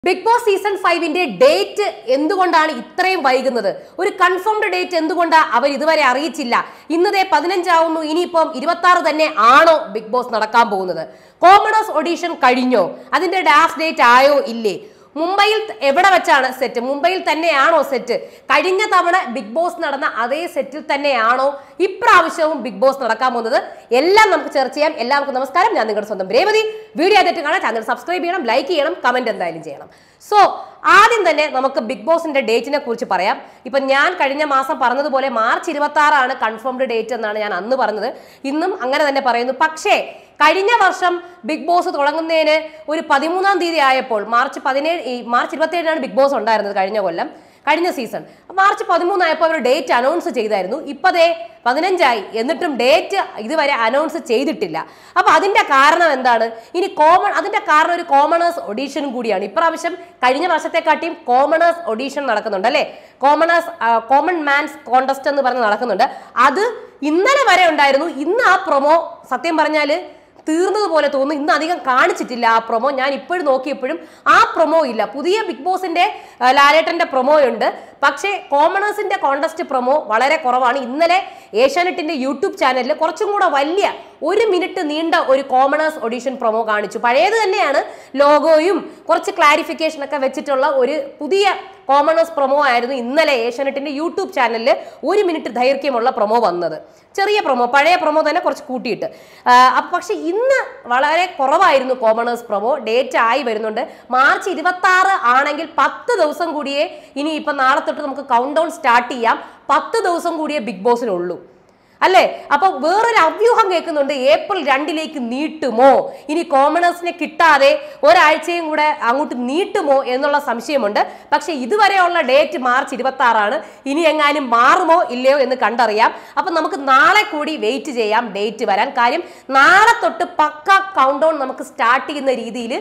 Big Boss season ഫൈവിന്റെ date എന്തുകൊണ്ടാണ് ഇത്രയും വൈകുന്നത് ഒരു കൺഫേംഡ് ഡേറ്റ് എന്തുകൊണ്ടാണ് അവർ ഇതുവരെ അറിയിച്ചില്ല ഇന്നതേ പതിനഞ്ചാവുന്നു ഇനിയിപ്പം ഇരുപത്തി ആറ് തന്നെ ആണോ ബിഗ് ബോസ് നടക്കാൻ പോകുന്നത് കോമണേഴ്സ് ഓഡീഷൻ കഴിഞ്ഞോ അതിന്റെ ഡാഷ് ഡേറ്റ് ആയോ ഇല്ലേ മുംബൈയിൽ ത- എവിടെ വെച്ചാണ് സെറ്റ് മുംബൈയിൽ തന്നെയാണോ സെറ്റ് കഴിഞ്ഞ തവണ ബിഗ് ബോസ് നടന്ന അതേ സെറ്റിൽ തന്നെയാണോ ഇപ്രാവശ്യവും ബിഗ് ബോസ് നടക്കാൻ പോകുന്നത് എല്ലാം നമുക്ക് ചർച്ച ചെയ്യാം എല്ലാവർക്കും നമസ്കാരം ഞാൻ നിങ്ങളുടെ സ്വന്തം രേവതി വീഡിയോ ആദ്യമായിട്ട് കാണാൻ ചാനൽ സബ്സ്ക്രൈബ് ചെയ്യണം ലൈക്ക് ചെയ്യണം കമന്റ് എന്തായാലും ചെയ്യണം സോ ആദ്യം തന്നെ നമുക്ക് ബിഗ് ബോസിന്റെ ഡേറ്റിനെ കുറിച്ച് പറയാം ഇപ്പൊ ഞാൻ കഴിഞ്ഞ മാസം പറഞ്ഞതുപോലെ മാർച്ച് ഇരുപത്തി ആറാണ് കൺഫേംഡ് ഡേറ്റ് എന്നാണ് ഞാൻ അന്ന് പറഞ്ഞത് ഇന്നും അങ്ങനെ തന്നെ പറയുന്നു പക്ഷേ കഴിഞ്ഞ വർഷം ബിഗ് ബോസ് തുടങ്ങുന്നതിന് ഒരു പതിമൂന്നാം തീയതി ആയപ്പോൾ മാർച്ച് പതിനേഴ് ഈ മാർച്ച് ഇരുപത്തിയേഴിനാണ് ബിഗ് ബോസ് ഉണ്ടായിരുന്നത് കഴിഞ്ഞ കൊല്ലം കഴിഞ്ഞ സീസൺ മാർച്ച് പതിമൂന്നായപ്പോൾ അവർ ഡേറ്റ് അനൗൺസ് ചെയ്തായിരുന്നു ഇപ്പതേ പതിനഞ്ചായി എന്നിട്ടും ഡേറ്റ് ഇതുവരെ അനൗൺസ് ചെയ്തിട്ടില്ല അപ്പൊ അതിന്റെ കാരണം എന്താണ് ഇനി കോമൺ അതിന്റെ കാരണം ഒരു കോമണേഴ്സ് ഒഡീഷനും കൂടിയാണ് ഇപ്രാവശ്യം കഴിഞ്ഞ വർഷത്തെക്കാട്ടിയും കോമണേഴ്സ് ഒഡീഷൻ നടക്കുന്നുണ്ട് അല്ലെ കോമണേഴ്സ് കോമൺ മാൻസ് കോണ്ടസ്റ്റ് എന്ന് പറഞ്ഞ് നടക്കുന്നുണ്ട് അത് ഇന്നലെ വരെ ഉണ്ടായിരുന്നു ഇന്ന് ആ പ്രൊമോ സത്യം പറഞ്ഞാല് തീർന്നതുപോലെ തോന്നുന്നു ഇന്ന് അധികം കാണിച്ചിട്ടില്ല ആ പ്രൊമോ ഞാൻ ഇപ്പോഴും നോക്കിയപ്പോഴും ആ പ്രൊമോ ഇല്ല പുതിയ ബിഗ് ബോസിന്റെ ആ, ലാലേട്ടന്റെ പ്രൊമോ ഉണ്ട് പക്ഷേ കോമണേഴ്സിന്റെ കോണ്ടസ്റ്റ് പ്രൊമോ വളരെ കുറവാണ് ഇന്നലെ ഏഷ്യാനെറ്റിന്റെ യൂട്യൂബ് ചാനലിൽ കുറച്ചും കൂടെ വലിയ ഒരു മിനിറ്റ് നീണ്ട ഒരു കോമണേഴ്സ് ഒഡീഷൻ പ്രൊമോ കാണിച്ചു പഴയത് തന്നെയാണ് ലോഗോയും കുറച്ച് ക്ലാരിഫിക്കേഷൻ ഒക്കെ വെച്ചിട്ടുള്ള ഒരു പുതിയ കോമണേഴ്സ് പ്രൊമോ ആയിരുന്നു ഇന്നലെ ഏഷ്യാനെറ്റിന്റെ യൂട്യൂബ് ചാനലിൽ ഒരു മിനിറ്റ് ദൈർഘ്യമുള്ള പ്രൊമോ വന്നത് ചെറിയ പ്രൊമോ പഴയ പ്രൊമോ തന്നെ കുറച്ച് കൂട്ടിയിട്ട് ആ, അപ്പൊ പക്ഷെ ഇന്ന് വളരെ കുറവായിരുന്നു കോമണേഴ്സ് പ്രൊമോ ഡേറ്റ് ആയി വരുന്നുണ്ട് മാർച്ച് ഇരുപത്തി ആറ് ആണെങ്കിൽ പത്ത് ദിവസം കൂടിയേ ഇനി ഇപ്പൊ നാളെ തൊട്ട് നമുക്ക് കൗണ്ട് ഡൗൺ സ്റ്റാർട്ട് ചെയ്യാം പത്ത് ദിവസം കൂടിയേ ബിഗ് ബോസിനുള്ളൂ അല്ലേ അപ്പൊ വേറൊരു അവ്യൂഹം കേൾക്കുന്നുണ്ട് ഏപ്രിൽ രണ്ടിലേക്ക് നീട്ടുമോ ഇനി കോമണേഴ്സിനെ കിട്ടാതെ ഒരാഴ്ചയും കൂടെ അങ്ങോട്ട് നീട്ടുമോ എന്നുള്ള സംശയമുണ്ട് പക്ഷെ ഇതുവരെയുള്ള ഡേറ്റ് മാർച്ച് ഇരുപത്തി ആറാണ് ഇനി എങ്ങാനും മാറുമോ ഇല്ലയോ എന്ന് കണ്ടറിയാം അപ്പൊ നമുക്ക് നാളെ കൂടി വെയിറ്റ് ചെയ്യാം ഡേറ്റ് വരാൻ കാര്യം നാളെ തൊട്ട് പക്ക കൗണ്ട് ഡൗൺ നമുക്ക് സ്റ്റാർട്ട് ചെയ്യുന്ന രീതിയിൽ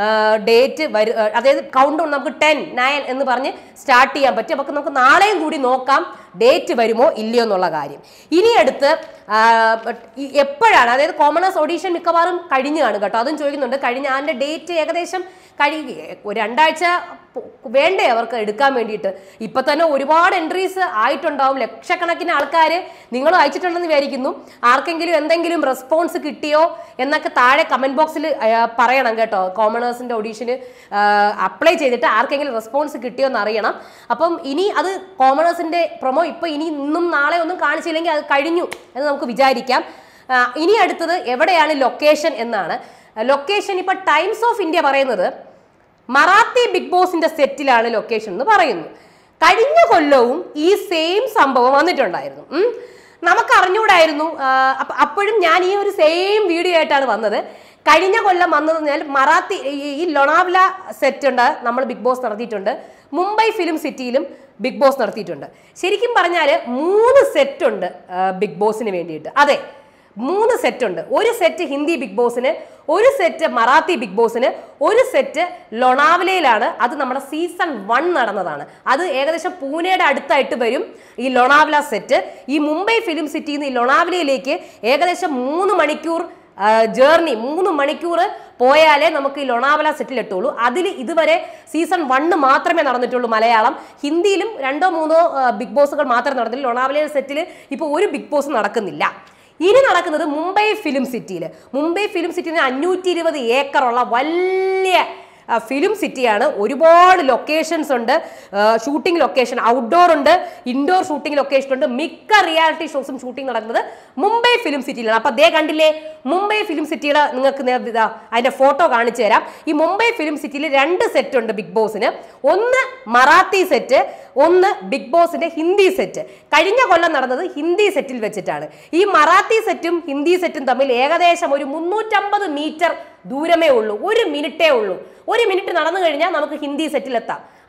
ഡേറ്റ് വരും അതായത് കൗണ്ട് ഡൗൺ നമുക്ക് ടെൻ നയൻ എന്ന് പറഞ്ഞ് സ്റ്റാർട്ട് ചെയ്യാൻ പറ്റും അപ്പോൾ നമുക്ക് നാളെയും കൂടി നോക്കാം ഡേറ്റ് വരുമോ ഇല്ലയോ എന്നുള്ള കാര്യം ഇനി അടുത്ത് ആ, ഈ എപ്പോഴാണ് അതായത് കോമണേഴ്സ് ഓഡീഷൻ മിക്കവാറും കഴിഞ്ഞു കാണും കേട്ടോ അതും ചോദിക്കുന്നുണ്ട് കഴിഞ്ഞ അതിൻ്റെ ഡേറ്റ് ഏകദേശം കഴി ഒരു രണ്ടാഴ്ച പോ- വേണ്ടേ അവർക്ക് എടുക്കാൻ വേണ്ടിയിട്ട് ഇപ്പൊ തന്നെ ഒരുപാട് എൻട്രീസ് ആയിട്ടുണ്ടാവും ലക്ഷക്കണക്കിന് ആൾക്കാർ നിങ്ങൾ അയച്ചിട്ടുണ്ടെന്ന് വിചാരിക്കുന്നു ആർക്കെങ്കിലും എന്തെങ്കിലും റെസ്പോൺസ് കിട്ടിയോ എന്നൊക്കെ താഴെ കമന്റ് ബോക്സിൽ പറയണം കേട്ടോ കോമണേഴ്സിന്റെ ഓഡീഷന് അപ്ലൈ ചെയ്തിട്ട് ആർക്കെങ്കിലും റെസ്പോൺസ് കിട്ടിയോ എന്ന് അറിയണം അപ്പം ഇനി അത് കോമണേഴ്സിന്റെ പ്രൊമോ ഇപ്പൊ ഇനി ഇന്നും നാളെ ഒന്നും കാണിച്ചില്ലെങ്കിൽ അത് കഴിഞ്ഞു എന്ന് നമുക്ക് വിചാരിക്കാം ആ, ഇനി അടുത്തത് എവിടെയാണ് ലൊക്കേഷൻ എന്നാണ് ലൊക്കേഷൻ ഇപ്പൊ ടൈംസ് ഓഫ് ഇന്ത്യ പറയുന്നത് മറാത്തി ബിഗ് ബോസിന്റെ സെറ്റിലാണ് ലൊക്കേഷൻ എന്ന് പറയുന്നു കഴിഞ്ഞ കൊല്ലവും ഈ സെയിം സംഭവം വന്നിട്ടുണ്ടായിരുന്നു ഉം. നമുക്ക് അറിഞ്ഞുകൂടായിരുന്നു ആ, അപ്പ- അപ്പോഴും ഞാൻ ഈ ഒരു സെയിം വീഡിയോ ആയിട്ടാണ് വന്നത് കഴിഞ്ഞ കൊല്ലം വന്നത് പറഞ്ഞാൽ മറാത്തി ഈ- ഈ ലൊണാവ്ല സെറ്റ് ഉണ്ട് നമ്മൾ ബിഗ് ബോസ് നടത്തിയിട്ടുണ്ട് മുംബൈ ഫിലിം സിറ്റിയിലും ബിഗ് ബോസ് നടത്തിയിട്ടുണ്ട് ശരിക്കും പറഞ്ഞാൽ മൂന്ന് സെറ്റ് ഉണ്ട് ആ, ബിഗ് ബോസിന് വേണ്ടിയിട്ട് അതെ മൂന്ന് സെറ്റ് ഉണ്ട് ഒരു സെറ്റ് ഹിന്ദി ബിഗ് ബോസിന് ഒരു സെറ്റ് മറാത്തി ബിഗ് ബോസിന് ഒരു സെറ്റ് ലൊണാവലയിലാണ് അത് നമ്മുടെ സീസൺ വൺ നടന്നതാണ് അത് ഏകദേശം പൂനെയുടെ അടുത്തായിട്ട് വരും ഈ ലൊണാവല സെറ്റ് ഈ മുംബൈ ഫിലിം സിറ്റിയിൽ നിന്ന് ഈ ലൊണാവലയിലേക്ക് ഏകദേശം മൂന്ന് മണിക്കൂർ ജേർണി മൂന്ന് മണിക്കൂർ പോയാലേ നമുക്ക് ഈ ലൊണാവല സെറ്റിൽ എത്തുള്ളൂ അതിൽ ഇതുവരെ സീസൺ വണ്ണ് മാത്രമേ നടന്നിട്ടുള്ളൂ മലയാളം ഹിന്ദിയിലും രണ്ടോ മൂന്നോ ആ, ബിഗ് ബോസുകൾ മാത്രമേ നടന്നിട്ടുള്ളൂ ലൊണാവല സെറ്റിൽ ഇപ്പോൾ ഒരു ബിഗ് ബോസ് നടക്കുന്നില്ല ഇനി നടക്കുന്നത് മുംബൈ ഫിലിം സിറ്റിയിൽ മുംബൈ ഫിലിം സിറ്റിയിൽ അഞ്ഞൂറ്റി ഇരുപത് ഏക്കറുള്ള വലിയ ആ, ഫിലിം സിറ്റിയാണ് ഒരുപാട് ലൊക്കേഷൻസ് ഉണ്ട് ഷൂട്ടിംഗ് ലൊക്കേഷൻ ഔട്ട്ഡോർ ഉണ്ട് ഇൻഡോർ ഷൂട്ടിംഗ് ലൊക്കേഷൻ ഉണ്ട് മിക്ക റിയാലിറ്റി ഷോസും ഷൂട്ടിംഗ് നടക്കുന്നത് മുംബൈ ഫിലിം സിറ്റിയിലാണ് അപ്പൊ ദേ കണ്ടില്ലേ മുംബൈ ഫിലിം സിറ്റിയുടെ നിങ്ങൾക്ക് നേ- ഇതാ അതിന്റെ ഫോട്ടോ കാണിച്ചു തരാം ഈ മുംബൈ ഫിലിം സിറ്റിയിൽ രണ്ട് സെറ്റ് ഉണ്ട് ബിഗ് ബോസിന് ഒന്ന് മറാത്തി സെറ്റ് ഒന്ന് ബിഗ് ബോസിന്റെ ഹിന്ദി സെറ്റ് കഴിഞ്ഞ കൊല്ലം നടന്നത് ഹിന്ദി സെറ്റിൽ വെച്ചിട്ടാണ് ഈ മറാത്തി സെറ്റും ഹിന്ദി സെറ്റും തമ്മിൽ ഏകദേശം ഒരു മുന്നൂറ്റമ്പത് മീറ്റർ ദൂരമേ ഉള്ളൂ ഒരു മിനിറ്റേ ഉള്ളൂ ഒരു മിനിറ്റ് നടന്നു കഴിഞ്ഞാൽ നമുക്ക് ഹിന്ദി സെറ്റിലെത്താം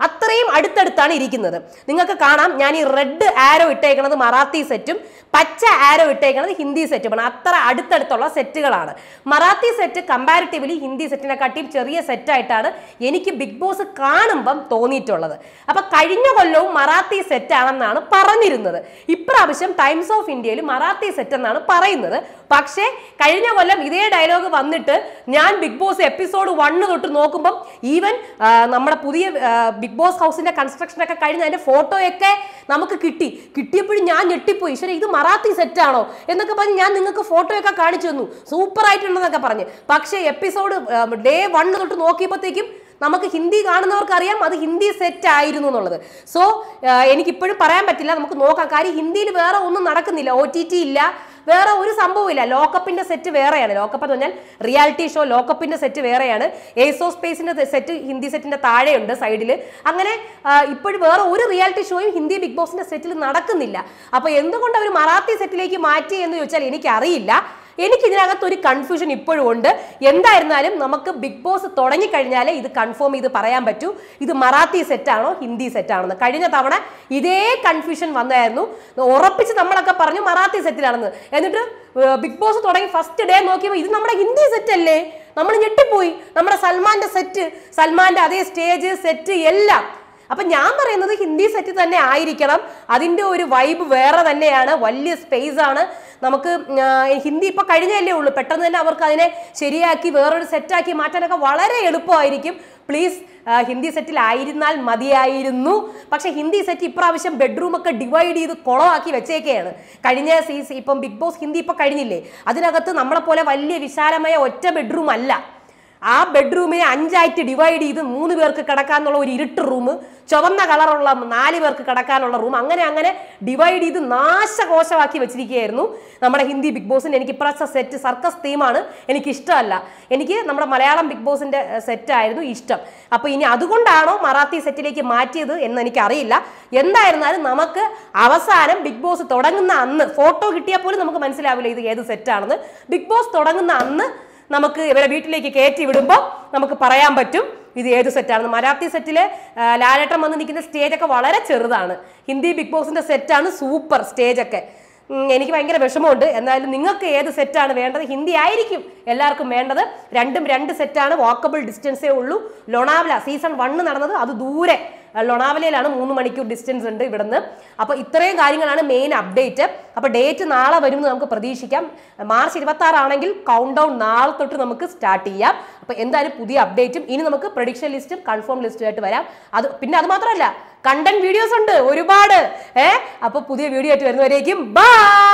അത്രയും അടുത്തടുത്താണ് ഇരിക്കുന്നത് നിങ്ങൾക്ക് കാണാം ഞാൻ ഈ റെഡ് ആരോ ഇട്ടേക്കുന്നത് മറാത്തി സെറ്റും പച്ച ആരോ ഇട്ടേക്കുന്നത് ഹിന്ദി സെറ്റുമാണ് അത്ര അടുത്തടുത്തുള്ള സെറ്റുകളാണ് മറാത്തി സെറ്റ് കമ്പാരിറ്റീവ്ലി ഹിന്ദി സെറ്റിനെക്കാട്ടിയും ചെറിയ സെറ്റായിട്ടാണ് എനിക്ക് ബിഗ് ബോസ് കാണുമ്പം തോന്നിയിട്ടുള്ളത് അപ്പൊ കഴിഞ്ഞ കൊല്ലവും മറാത്തി സെറ്റ് ആണെന്നാണ് പറഞ്ഞിരുന്നത് ഇപ്രാവശ്യം ടൈംസ് ഓഫ് ഇന്ത്യയിൽ മറാത്തി സെറ്റ് എന്നാണ് പറയുന്നത് പക്ഷേ കഴിഞ്ഞ കൊല്ലം ഇതേ ഡയലോഗ് വന്നിട്ട് ഞാൻ ബിഗ് ബോസ് എപ്പിസോഡ് വണ്ണ് തൊട്ട് നോക്കുമ്പം ഈവൻ നമ്മുടെ പുതിയ ആ, ബിഗ് ബോസ് ഹൗസിന്റെ കൺസ്ട്രക്ഷൻ ഒക്കെ കഴിഞ്ഞ അതിന്റെ ഫോട്ടോയൊക്കെ നമുക്ക് കിട്ടി കിട്ടിയപ്പോഴും ഞാൻ ഞെട്ടിപ്പോയി ഈശ്വര ഇത് മറാത്തി സെറ്റ് ആണോ എന്നൊക്കെ പറഞ്ഞ് ഞാൻ നിങ്ങൾക്ക് ഫോട്ടോയൊക്കെ കാണിച്ചു തന്നു സൂപ്പർ ആയിട്ടുണ്ടെന്നൊക്കെ പറഞ്ഞ് പക്ഷേ എപ്പിസോഡ് ഡേ വണ്ണ് തൊട്ട് നോക്കിയപ്പോഴത്തേക്കും നമുക്ക് ഹിന്ദി കാണുന്നവർക്ക് അറിയാം അത് ഹിന്ദി സെറ്റ് ആയിരുന്നു എന്നുള്ളത് സോ എനിക്കിപ്പോഴും പറയാൻ പറ്റില്ല നമുക്ക് നോക്കാം കാര്യം ഹിന്ദിയിൽ വേറെ ഒന്നും നടക്കുന്നില്ല ഒ ടി ടി ഇല്ല വേറെ ഒരു സംഭവമില്ല ലോക്കപ്പിന്റെ സെറ്റ് വേറെയാണ് ലോക്കപ്പ് എന്ന് പറഞ്ഞാൽ റിയാലിറ്റി ഷോ ലോക്കപ്പിന്റെ സെറ്റ് വേറെയാണ് ഏസോ സ്പേസിന്റെ സെറ്റ് ഹിന്ദി സെറ്റിന്റെ താഴെയുണ്ട് സൈഡിൽ അങ്ങനെ ഇപ്പോഴും വേറെ ഒരു റിയാലിറ്റി ഷോയും ഹിന്ദി ബിഗ് ബോസിന്റെ സെറ്റിൽ നടക്കുന്നില്ല അപ്പൊ എന്തുകൊണ്ട് അവർ മറാത്തി സെറ്റിലേക്ക് മാറ്റി എന്ന് ചോദിച്ചാൽ എനിക്കറിയില്ല എനിക്ക് ഇതിനകത്ത് ഒരു കൺഫ്യൂഷൻ ഇപ്പോഴും ഉണ്ട് എന്തായിരുന്നാലും നമുക്ക് ബിഗ് ബോസ് തുടങ്ങിക്കഴിഞ്ഞാലേ ഇത് കൺഫേം ചെയ്ത് പറയാൻ പറ്റൂ ഇത് മറാത്തി സെറ്റാണോ ഹിന്ദി സെറ്റാണെന്ന് കഴിഞ്ഞ തവണ ഇതേ കൺഫ്യൂഷൻ വന്നായിരുന്നു ഉറപ്പിച്ച് നമ്മളൊക്കെ പറഞ്ഞു മറാത്തി സെറ്റിലാണെന്ന് എന്നിട്ട് ബിഗ് ബോസ് തുടങ്ങി ഫസ്റ്റ് ഡേ നോക്കിയപ്പോൾ ഇത് നമ്മുടെ ഹിന്ദി സെറ്റ് അല്ലേ നമ്മൾ ഞെട്ടിപ്പോയി നമ്മുടെ സൽമാന്റെ സെറ്റ് സൽമാന്റെ അതേ സ്റ്റേജ് സെറ്റ് എല്ലാം അപ്പൊ ഞാൻ പറയുന്നത് ഹിന്ദി സെറ്റ് തന്നെ ആയിരിക്കണം അതിന്റെ ഒരു വൈബ് വേറെ തന്നെയാണ് വലിയ സ്പേസ് ആണ് നമുക്ക് ആ, ഹിന്ദി ഇപ്പൊ കഴിഞ്ഞല്ലേ ഉള്ളൂ പെട്ടെന്ന് തന്നെ അവർക്ക് അതിനെ ശരിയാക്കി വേറൊരു സെറ്റാക്കി മാറ്റാനൊക്കെ വളരെ എളുപ്പമായിരിക്കും പ്ലീസ് ഹിന്ദി സെറ്റിലായിരുന്നാൽ മതിയായിരുന്നു പക്ഷെ ഹിന്ദി സെറ്റ് ഇപ്രാവശ്യം ബെഡ്റൂം ഒക്കെ ഡിവൈഡ് ചെയ്ത് കുളമാക്കി വെച്ചേക്കെയാണ് കഴിഞ്ഞ സീസൺ ഇപ്പം ബിഗ് ബോസ് ഹിന്ദി ഇപ്പൊ കഴിഞ്ഞില്ലേ അതിനകത്ത് നമ്മളെ പോലെ വലിയ വിശാലമായ ഒറ്റ ബെഡ്റൂം അല്ല ആ ബെഡ്റൂമിനെ അഞ്ചായിട്ട് ഡിവൈഡ് ചെയ്ത് മൂന്ന് പേർക്ക് കിടക്കാനുള്ള ഒരു ഇരുട്ട് റൂം ചുവന്ന കളറുള്ള നാല് പേർക്ക് കിടക്കാനുള്ള റൂം അങ്ങനെ അങ്ങനെ ഡിവൈഡ് ചെയ്ത് നാശകോശമാക്കി വെച്ചിരിക്കുകയായിരുന്നു നമ്മുടെ ഹിന്ദി ബിഗ് ബോസിന്റെ എനിക്ക് ഇപ്രാവശ്യം സെറ്റ് സർക്കസ് തീമാണ് എനിക്ക് ഇഷ്ടമല്ല എനിക്ക് നമ്മുടെ മലയാളം ബിഗ് ബോസിന്റെ സെറ്റ് ആയിരുന്നു ഇഷ്ടം അപ്പൊ ഇനി അതുകൊണ്ടാണോ മറാത്തി സെറ്റിലേക്ക് മാറ്റിയത് എന്ന് എനിക്കറിയില്ല എന്തായിരുന്നാലും നമുക്ക് അവസാനം ബിഗ് ബോസ് തുടങ്ങുന്ന അന്ന് ഫോട്ടോ കിട്ടിയാൽ പോലും നമുക്ക് മനസ്സിലാവില്ല ഇത് ഏത് സെറ്റാണെന്ന് ബിഗ് ബോസ് തുടങ്ങുന്ന അന്ന് നമുക്ക് ഇവരെ വീട്ടിലേക്ക് കയറ്റി വിടുമ്പോൾ നമുക്ക് പറയാൻ പറ്റും ഇത് ഏത് സെറ്റാണ് മരാത്തി സെറ്റില് ലാലേട്ടൻ വന്ന് നിൽക്കുന്ന സ്റ്റേജൊക്കെ വളരെ ചെറുതാണ് ഹിന്ദി ബിഗ് ബോസിന്റെ സെറ്റാണ് സൂപ്പർ സ്റ്റേജൊക്കെ ഉം, എനിക്ക് ഭയങ്കര വിഷമമുണ്ട് എന്നാലും നിങ്ങൾക്ക് ഏത് സെറ്റാണ് വേണ്ടത് ഹിന്ദി ആയിരിക്കും എല്ലാവർക്കും വേണ്ടത് രണ്ടും രണ്ട് സെറ്റാണ് വാക്കബിൾ ഡിസ്റ്റൻസേ ഉള്ളൂ ലൊണാവല സീസൺ വണ്ണ് നടന്നത് അത് ദൂരെ അഹ് ലൊണാവലയിലാണ് മൂന്ന് മണിക്കൂർ ഡിസ്റ്റൻസ് ഉണ്ട് ഇവിടുന്ന് അപ്പോൾ ഇത്രയും കാര്യങ്ങളാണ് മെയിൻ അപ്ഡേറ്റ് അപ്പോൾ ഡേറ്റ് നാളെ വരുമെന്ന് നമുക്ക് പ്രതീക്ഷിക്കാം മാർച്ച് ഇരുപത്തി ആറാണെങ്കിൽ കൗണ്ട് ഡൗൺ നാളെ തൊട്ട് നമുക്ക് സ്റ്റാർട്ട് ചെയ്യാം അപ്പോൾ എന്തായാലും പുതിയ അപ്ഡേറ്റും ഇനി നമുക്ക് പ്രൊഡിക്ഷൻ ലിസ്റ്റും കൺഫേം ലിസ്റ്റും ആയിട്ട് വരാം അത് പിന്നെ അത് മാത്രമല്ല കണ്ടന്റ് വീഡിയോസ് ഉണ്ട് ഒരുപാട് ഏഹ് അപ്പോൾ പുതിയ വീഡിയോ ആയിട്ട് വരുന്നവരേക്കും ബൈ